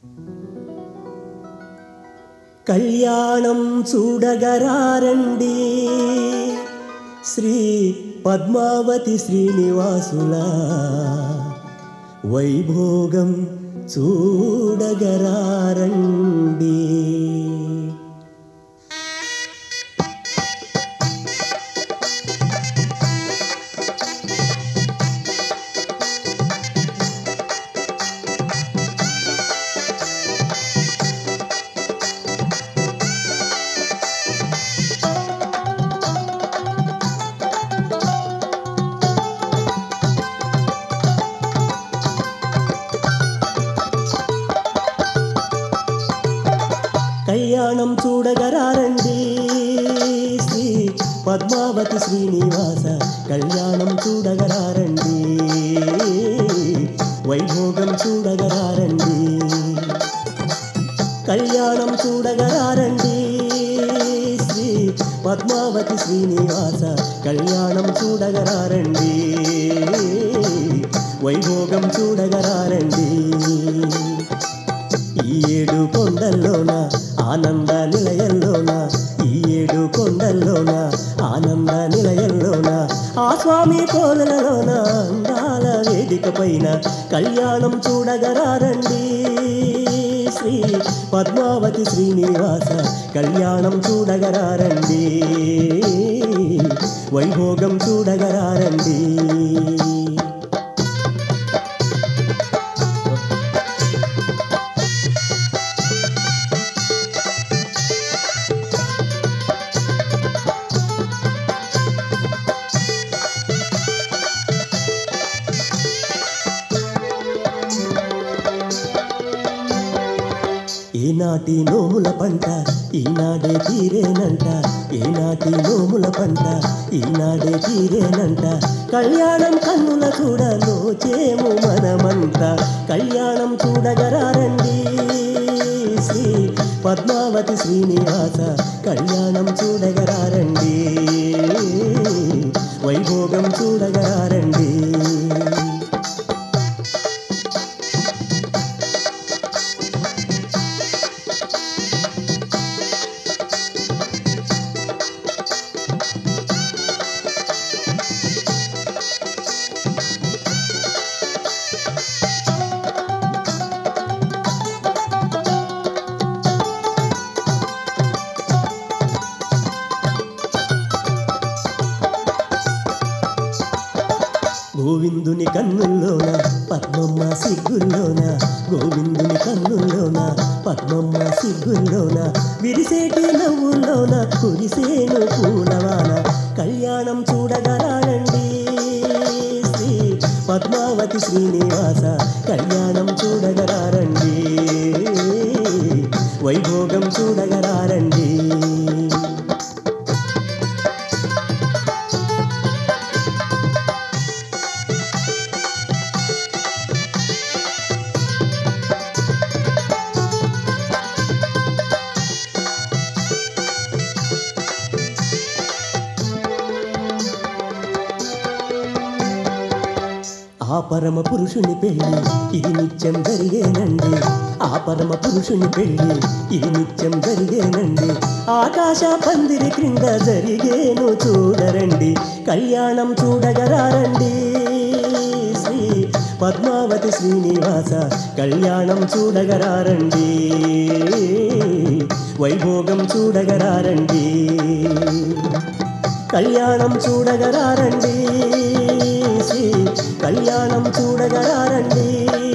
కళ్యాణం చూడగరారండి శ్రీ పద్మావతి శ్రీనివాసుల వైభోగం చూడగరారండి కళ్యాణం చూడగరారండి శ్రీ పద్మావతి శ్రీనివాస కళ్యాణం చూడగరారండి వైభోగం చూడగరారండి కళ్యాణం చూడగరారండి శ్రీ పద్మావతి శ్రీనివాస కళ్యాణం చూడగరారండి వైభోగం చూడగరారండి ఈ ఏడు కొండల్లోన ఆనంద నిలయంలోన ఈ ఏడు కొండల్లోన ఆనంద నిలయంలోన ఆ స్వామి కోలలోన అందాల వేదిక పైన కళ్యాణం చూడగరారండి శ్రీ పద్మావతి శ్రీనివాస కళ్యాణం చూడగరారండి వైభోగం చూడగరారండి ఏనాటి నోముల పంట ఈనాడే తీరేనంట ఏనాటి నోముల పంట ఈనాడే తీరేనంట కళ్యాణం కన్నుల చూడ నోచేము మనమంత కళ్యాణం చూడగరారండి శ్రీ పద్మావతి శ్రీనివాస కళ్యాణం చూడగరారండి వైభోగం చూడగరారండి గోవిందుని కన్నుల్లోన పద్మమ్మ సిగ్గుల్లోన గోవిందుని కన్నుల్లోన పద్మమ్మ సిగ్గుల్లోన విరిసేటి నవ్వుల్లోన కురిసేను పూలవాన కళ్యాణం చూడగరారండి శ్రీ పద్మావతి శ్రీనివాస కళ్యాణం చూడగరారండి వైభోగం చూడగరారండి ఆ పరమ పురుషుని పెళ్ళి ఇది నిత్యం జరిగేనండి ఆ పరమ పురుషుని పెళ్ళి ఇది నిత్యం జరిగేనండి ఆకాశ పందిరి క్రింద జరిగేను చూడరండి కళ్యాణం చూడగరారండి శ్రీ పద్మావతి శ్రీనివాస కళ్యాణం చూడగరారండి వైభోగం చూడగరారండి కళ్యాణం చూడగరారండి శ్రీ కళ్యాణం చూడగరారండి